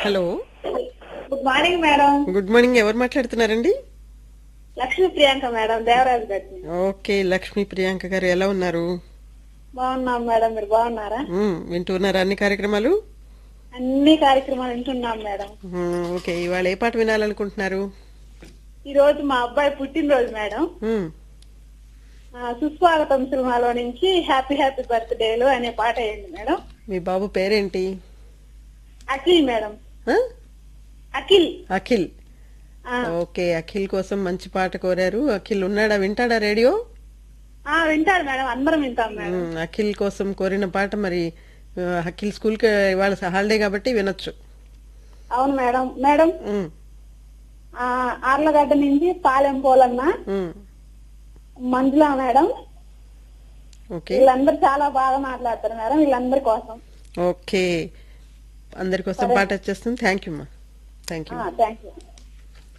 Hello good morning madam good morning ఎవరు మాట్లాడుతున్నారండి Lakshmi Priyanka madam Devaraju గారి ఓకే లక్ష్మీ ప్రియాంక గారు ఎలా ఉన్నారు బాగున్నాం మేడం మీరు బాగున్నారా మ్మ్, వింటున్నారా అన్ని కార్యక్రమాలు అన్ని కార్యక్రమాలు వింటున్నాం మేడం మ్మ్, ఓకే ఇవాళ ఏ పాట వినాలనుకుంటున్నారు ఈ రోజు మా అబ్బాయి పుట్టినరోజు మేడం మ్మ్, ఆ, సుస్వాగతం సినిమాలో నుంచి హ్యాపీ హ్యాపీ బర్త్డేలు అనే పాట అయింది మేడం మీ బాబు పేరేంటి అఖిల్ మేడం ఆ? అఖిల్ అఖిల్ ఆ, ఓకే అఖిల్ కోసం మంచి పాట కోరారు అఖిల్ ఉన్నాడా వింటాడా రేడియో ఆ, వింటాడు మేడం అందరం వింటాం మేడం మ్మ్, అఖిల్ కోసం కోరిన పాట మరి ఆ, అఖిల్ స్కూల్ కి ఇవాళ హాలిడే కాబట్టి వినొచ్చు అవును మేడం మేడం మ్మ్, ఆ, ఆర్లగడ్డ నుంచి పాలెం పోలన్న మ్మ్, మంజుల మేడం ఓకే వీళ్ళందరూ చాలా బాగా మాట్లాడతారు మేడం వీళ్ళందరి కోసం ఓకే అందరి కోసం పాట వచ్చేస్తుంది థ్యాంక్ యూ అమ్మా థ్యాంక్ యూ థ్యాంక్ యూ